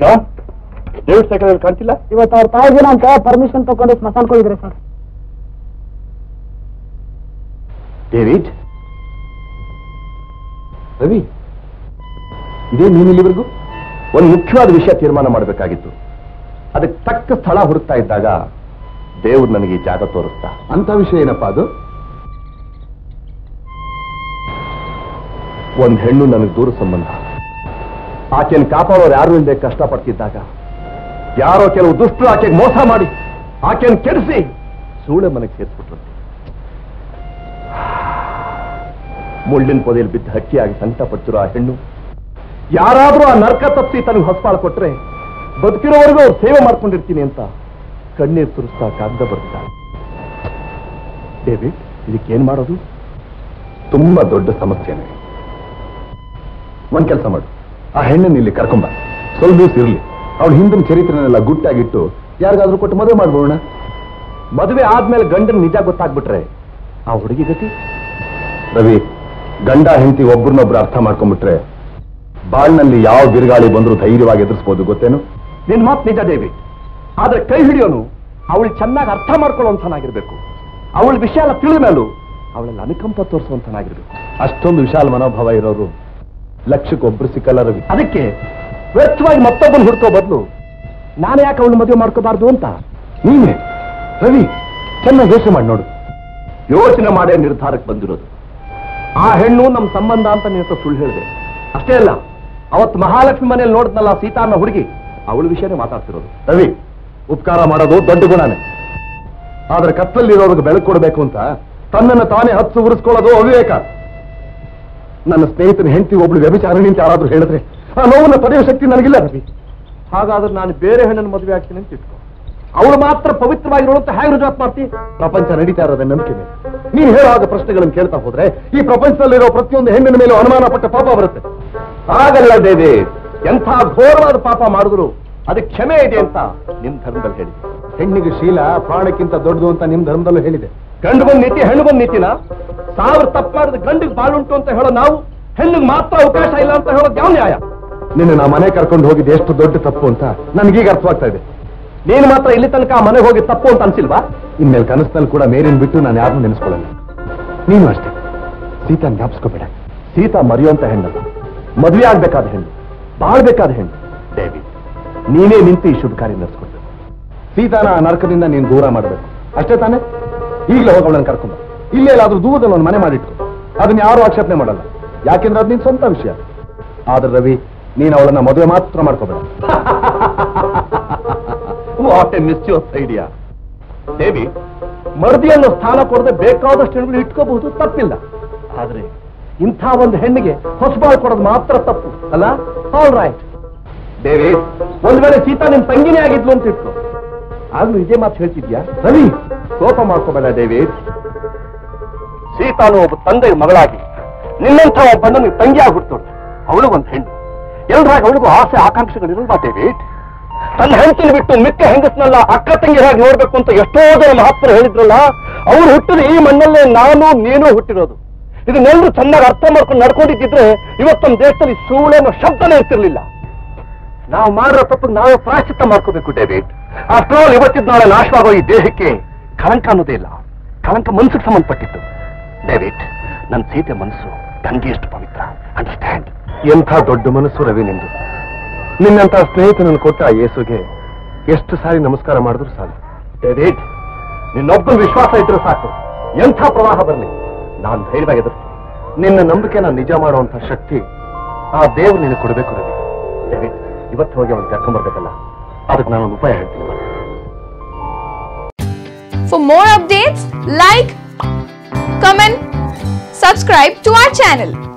David cycle ಕಾಣ್ತಿಲ್ಲ ಇವತ್ತು ಅವ್ರ ತಾಯಿ ದಿನ ಅಂತ ಪರ್ಮಿಷನ್ ತಗೊಂಡು ಸ್ಮಶಾನಕ್ಕೆ ಹೋಗಿದ್ರೆ ಸರ್ ಡೇವಿಡ್ ರವಿ ಇದೇ ನೀನು ಇಲ್ಲಿವರೆಗೂ ಒಂದು ಮುಖ್ಯವಾದ ವಿಷಯ ತೀರ್ಮಾನ ಮಾಡಬೇಕಾಗಿತ್ತು ಅದಕ್ಕೆ ತಕ್ಕ ಸ್ಥಳ ಹುಡುಕ್ತಾ ಇದ್ದಾಗ ದೇವ್ರು ನನಗೆ ಈ ಜಾಗ ತೋರಿಸ್ತಾ ಅಂತ ವಿಷಯ ಏನಪ್ಪಾ ಅದು ಒಂದ್ ಹೆಣ್ಣು ನನಗೆ ದೂರ ಸಂಬಂಧ ಆಕೆಯನ್ನು ಕಾಪಾಡೋರು ಯಾರು ಇಲ್ಲದೆ ಕಷ್ಟಪಡ್ತಿದ್ದಾಗ ಯಾರೋ ಕೆಲವು ದುಷ್ಟರು ಆಕೆಗೆ ಮೋಸ ಮಾಡಿ ಆಕೆಯನ್ನು ಕೆಡಿಸಿ ಸೂಳೆ ಮನೆಗೆ ಸೇರಿಸ್ಬಿಟ್ರು ಮುಳ್ಳಿನ ಪೊದೆಯಲ್ಲಿ ಬಿದ್ದ ಹಕ್ಕಿಯಾಗಿ ಸಂಕಟ ಪಡ್ತಿರೋ ಆ ಹೆಣ್ಣು ಯಾರಾದ್ರೂ ಆ ನರ್ಕ ತಪ್ಪಿಸಿ ತನಗೆ ಹೊಸಪಾಳ ಕೊಟ್ರೆ ಬದುಕಿರೋವರೆಗೂ ಅವ್ರು ಸೇವೆ ಮಾಡ್ಕೊಂಡಿರ್ತೀನಿ ಅಂತ ಕಣ್ಣೀರು ಸುರಿಸ್ತಾ ಕಾಗದ ಬರ್ತಿದ್ದಾಳೆ ಡೇವಿಡ್ ಇದಕ್ಕೇನ್ ಮಾಡೋದು ತುಂಬಾ ದೊಡ್ಡ ಸಮಸ್ಯೆನೆ ಒಂದ್ ಕೆಲಸ ಮಾಡು ಆ ಹೆಣ್ಣನ್ನು ಇಲ್ಲಿ ಕರ್ಕೊಂಬ ಸ್ವಲ್ಪ ದಿವಸ ಇರ್ಲಿ ಅವಳ ಹಿಂದಿನ ಚರಿತ್ರೆನೆಲ್ಲ ಗುಟ್ಟಾಗಿಟ್ಟು ಯಾರಿಗಾದ್ರೂ ಕೊಟ್ಟು ಮದುವೆ ಮಾಡ್ಬೋಣ ಮದುವೆ ಆದ್ಮೇಲೆ ಗಂಡನ ನಿಜ ಗೊತ್ತಾಗ್ಬಿಟ್ರೆ ಆ ಹುಡುಗಿ ಗತಿ ರವಿ ಗಂಡ ಹೆಂಡತಿ ಒಬ್ರನ್ನೊಬ್ರು ಅರ್ಥ ಮಾಡ್ಕೊಂಡ್ಬಿಟ್ರೆ ಬಾಳ್ನಲ್ಲಿ ಯಾವ ಬಿರುಗಾಳಿ ಬಂದರೂ ಧೈರ್ಯವಾಗಿ ಎದುರಿಸಬಹುದು ಗೊತ್ತೇನು ನಿನ್ ಮಾತು ನಿಜ ದೇವಿ ಆದ್ರೆ ಕೈ ಹಿಡಿಯೋನು ಅವಳು ಚೆನ್ನಾಗಿ ಅರ್ಥ ಮಾಡ್ಕೊಳ್ಳೋಂಥನಾಗಿರ್ಬೇಕು ಅವಳ ವಿಷಯ ಎಲ್ಲ ತಿಳಿದ ಮೇಲೂ ಅವಳಲ್ಲಿ ಅನುಕಂಪ ತೋರಿಸುವಂತನಾಗಿರ್ಬೇಕು ಅಷ್ಟೊಂದು ವಿಶಾಲ ಮನೋಭಾವ ಇರೋರು ಲಕ್ಷಕ್ಕೊಬ್ರು ಸಿಕ್ಕಲ್ಲ ರವಿ ಅದಕ್ಕೆ ವ್ಯರ್ಥವಾಗಿ ಮತ್ತೊಬ್ಬನ ಹುಡ್ಕೋ ಬದಲು ನಾನು ಯಾಕೆ ಅವಳು ಮದುವೆ ಮಾಡ್ಕೋಬಾರ್ದು ಅಂತ ನೀನೇ ರವಿ ಚೆನ್ನಾಗಿ ಯೋಚನೆ ಮಾಡಿ ನೋಡು ಯೋಚನೆ ಮಾಡೇ ನಿರ್ಧಾರಕ್ಕೆ ಬಂದಿರೋದು ಆ ಹೆಣ್ಣು ನಮ್ಮ ಸಂಬಂಧ ಅಂತ ನಿನ್ನ ಹತ್ರ ಸುಳ್ಳು ಹೇಳಿದೆ ಅಷ್ಟೇ ಅಲ್ಲ ಅವತ್ತು ಮಹಾಲಕ್ಷ್ಮಿ ಮನೇಲಿ ನೋಡಿದ್ನಲ್ಲ ಸೀತಾನ ಹುಡುಗಿ ಅವಳ ವಿಷಯನೇ ಮಾತಾಡ್ತಿರೋದು ರವಿ ಉಪಕಾರ ಮಾಡೋದು ದೊಡ್ಡ ಗುಣನೇ ಆದ್ರೆ ಕತ್ತಲ್ಲಿರೋರ್ಗೆ ಬೆಳಕು ಕೊಡಬೇಕು ಅಂತ ತನ್ನನ್ನು ತಾನೇ ಹತ್ತು ಉರಿಸ್ಕೊಳ್ಳೋದು ಅವಿವೇಕ ನನ್ನ ಸ್ನೇಹಿತನ ಹೆಂಡತಿ ಒಬ್ಳು ವ್ಯಭಿಚಾರಣಿ ಅಂತ ಯಾರಾದ್ರೂ ಹೇಳಿದ್ರೆ ಆ ನೋವನ್ನು ತಡೆಯುವ ಶಕ್ತಿ ನನಗಿಲ್ಲ ರವಿ ಹಾಗಾದ್ರೆ ನಾನು ಬೇರೆ ಹೆಣ್ಣನ್ನು ಮದುವೆ ಆಗ್ತೀನಿ ಅಂತ ಇಟ್ಕೋ ಅವಳು ಮಾತ್ರ ಪವಿತ್ರವಾಗಿರೋಳು ಅಂತ ಹೇಗೆ ರುಜುವಾತ್ ಮಾಡ್ತಿ ಪ್ರಪಂಚ ನಡೀತಾ ಇರೋದೇ ನಂಬಿಕೆ ಮೇಲೆ ನೀನು ಹೇಳೋ ಹಾಗೆ ಪ್ರಶ್ನೆಗಳನ್ನು ಕೇಳ್ತಾ ಹೋದ್ರೆ ಈ ಪ್ರಪಂಚದಲ್ಲಿರೋ ಪ್ರತಿಯೊಂದು ಹೆಣ್ಣಿನ ಮೇಲೂ ಅನುಮಾನ ಪಟ್ಟ ಪಾಪ ಬರುತ್ತೆ ಹಾಗಲ್ಲ ದೇವಿ ಎಂಥ ಘೋರವಾದ ಪಾಪ ಮಾಡಿದ್ರು ಅದಕ್ಕೆ ಕ್ಷಮೆ ಇದೆ ಅಂತ ನಿಮ್ ಧರ್ಮದಲ್ಲಿ ಹೇಳಿದೆ ಹೆಣ್ಣಿಗೆ ಶೀಲ ಪ್ರಾಣಕ್ಕಿಂತ ದೊಡ್ಡದು ಅಂತ ನಿಮ್ ಧರ್ಮದಲ್ಲೂ ಹೇಳಿದೆ ಗಂಡು ಬಂದ್ ನೀತಿ ಹೆಣ್ಣು ಬಂದ್ ನೀತಿನ ಸಾವಿರ ತಪ್ಪು ಮಾಡಿದ ಗಂಡಿಗೆ ಬಾಳುಂಟು ಅಂತ ಹೇಳೋ ನಾವು ಹೆಣ್ಣಿಗೆ ಮಾತ್ರ ಅವಕಾಶ ಇಲ್ಲ ಅಂತ ಹೇಳೋದು ಯಾವ ನ್ಯಾಯ ನಿನ್ನ ನಾ ಮನೆ ಕರ್ಕೊಂಡು ಹೋಗಿದ್ದು ಎಷ್ಟು ದೊಡ್ಡ ತಪ್ಪು ಅಂತ ನನಗೀಗ ಅರ್ಥವಾಗ್ತಾ ಇದೆ ನೀನು ಮಾತ್ರ ಇಲ್ಲಿ ತನಕ ಆ ಮನೆಗೆ ಹೋಗಿ ತಪ್ಪು ಅಂತ ಅನ್ಸಿಲ್ವಾ ಇನ್ಮೇಲೆ ಕನಸಿನಲ್ಲಿ ಕೂಡ ಮೇರಿನ ಬಿಟ್ಟು ನಾನು ಯಾರನ್ನೂ ನೆನೆಸ್ಕೊಳ್ಳಲ್ಲ ನೀನು ಅಷ್ಟೇ ಸೀತಾ ಜ್ಞಾಪಿಸ್ಕೋಬೇಡ ಸೀತಾ ಮರೆಯುವಂತ ಹೆಣ್ಣಲ್ಲ ಮದುವೆ ಆಗ್ಬೇಕಾದ ಹೆಣ್ಣು ಬಾಳ್ಬೇಕಾದ ಹೆಣ್ಣು ದೇವಿ ನೀನೇ ನಿಂತು ಈ ಶುಭ ಕಾರ್ಯ ನಡೆಸ್ಕೊಡ್ಬೇಕು ಸೀತಾನ ಆ ನರಕದಿಂದ ನೀನು ದೂರ ಮಾಡಬೇಕು ಅಷ್ಟೇ ತಾನೇ ಈಗಲೇ ಹೋಗಿ ಅವಳನ್ನು ಕರ್ಕೊಂಬ ಇಲ್ಲೇ ಎಲ್ಲಾದ್ರೂ ದೂರದಲ್ಲಿ ಒಂದು ಮನೆ ಮಾಡಿಟ್ಕೊ ಅದನ್ನ ಯಾರು ಆಕ್ಷೇಪಣೆ ಮಾಡಲ್ಲ ಯಾಕೆಂದ್ರೆ ಅದು ನಿನ್ ಸ್ವಂತ ವಿಷಯ ಆದ್ರೆ ರವಿ ನೀನು ಅವಳನ್ನ ಮದುವೆ ಮಾತ್ರ ಮಾಡ್ಕೋಬೇಡ ವಾಟ್ ಎ ಮಿಸ್ಯೂಸ್ ಐಡಿಯಾ ದೇವಿ ಮರ್ದಿ ಅನ್ನೋ ಸ್ಥಾನ ಕೊಡದೆ ಬೇಕಾದಷ್ಟು ಹೆಣ್ಣುಗಳು ಇಟ್ಕೋಬಹುದು ತಪ್ಪಿಲ್ಲ ಆದ್ರೆ ಇಂಥ ಒಂದು ಹೆಣ್ಣಿಗೆ ಹೊಸಬಾಳ್ ಕೊಡೋದು ಮಾತ್ರ ತಪ್ಪು ಅಲ್ಲ ಆಲ್ ರೈಟ್ ದೇವಿ ಒಂದ್ ವೇಳೆ ಸೀತಾ ನಿಮ್ ತಂಗಿನೇ ಆಗಿದ್ಲು ಅಂತ ಇಟ್ಕೋ ಆಗ್ಲೂ ಇದೇ ಮಾತು ಹೇಳ್ತಿದ್ಯಾ ರವಿ ಕೋಪ ಮಾಡ್ಕೋಬೇಡ ಡೇವಿಡ್ ಸೀತಾನು ಒಬ್ಬ ತಂದೆಯ ಮಗಳಾಗಿ ನಿನ್ನಂಥ ಒಬ್ಬ ನಿನ್ ತಂಗಿಯಾಗಿ ಹುಟ್ಟೋಳು ಅವಳು ಒಂದು ಹೆಣ್ಣು ಎಲ್ರಾಗ ಅವಳಿಗೂ ಆಸೆ ಆಕಾಂಕ್ಷೆಗಳಿರಲ್ವಾ ಡೇವಿಡ್ ತನ್ನ ಹೆಂಡತಿನ ಬಿಟ್ಟು ಮಿಕ್ಕ ಹೆಂಗಸನೆಲ್ಲ ಅಕ್ಕ ತಂಗಿರಾಗಿ ನೋಡ್ಬೇಕು ಅಂತ ಎಷ್ಟೋ ಜನ ಮಹಾತ್ಮರು ಹೇಳಿದ್ರಲ್ಲ ಅವ್ರು ಹುಟ್ಟಿದ ಈ ಮಣ್ಣಲ್ಲೇ ನಾನು ನೀನು ಹುಟ್ಟಿರೋದು ಇದನ್ನೆಲ್ಲರೂ ಚೆನ್ನಾಗಿ ಅರ್ಥ ಮಾಡ್ಕೊಂಡು ನಡ್ಕೊಂಡಿದ್ದಿದ್ರೆ ಇವತ್ತು ನಮ್ಮ ದೇಶದಲ್ಲಿ ಸೂಳೆ ಅನ್ನೋ ಶಬ್ದನೇ ಇರ್ತಿರ್ಲಿಲ್ಲ ನಾವು ಮಾಡಿರೋ ತಪ್ಪಿಗೆ ನಾವೇ ಪ್ರಾಶ್ಚಿತ್ತ ಮಾಡ್ಕೋಬೇಕು ಡೇವಿಡ್ ಆಫ್ಟರ್ ಆಲ್ ಇವತ್ತಿದ್ ನಾಳೆ ನಾಶವಾಗೋ ಈ ದೇಹಕ್ಕೆ ಕಳಂಕ ಅನ್ನೋದೇ ಇಲ್ಲ ಕಳಂಕ ಮನಸ್ಸಿಗೆ ಸಂಬಂಧಪಟ್ಟಿತ್ತು ಡೇವಿಡ್ ನನ್ನ ಸೀತೆ ಮನಸ್ಸು ತಂಗಿ ಎಷ್ಟು ಪವಿತ್ರ ಅಂಡರ್ಸ್ಟ್ಯಾಂಡ್ ಎಂಥ ದೊಡ್ಡ ಮನಸ್ಸು ರವಿ ನಿಂದು ನಿನ್ನಂತ ಸ್ನೇಹಿತನನ್ನು ಕೊಟ್ಟ ಆ ಯೇಸುಗೆ ಎಷ್ಟು ಸಾರಿ ನಮಸ್ಕಾರ ಮಾಡಿದ್ರು ಸಾಕು ಡೇವಿಡ್ ನಿನ್ನೊಬ್ಬ ವಿಶ್ವಾಸ ಇದ್ರೆ ಸಾಕು ಎಂಥ ಪ್ರವಾಹ ಬರಲಿ ನಾನು ಧೈರ್ಯವಾಗಿ ಎದುರ್ತೀನಿ ನಿನ್ನ ನಂಬಿಕೆನ ನಿಜ ಮಾಡುವಂತ ಶಕ್ತಿ ಆ ದೇವ್ರು ನಿನಗೆ ಕೊಡಬೇಕು ರವಿ ಡೇವಿಡ್ ಇವತ್ತು ಹೋಗಿ ಅವನು ಕರ್ಕೊಂಡ್ಬರ್ಬೇಕಲ್ಲ ಅದಕ್ಕೆ ನಾನೊಂದು ಉಪಾಯ ಹೇಳ್ತೀನಿ ಬಾ. For more updates, like, comment, subscribe to our channel.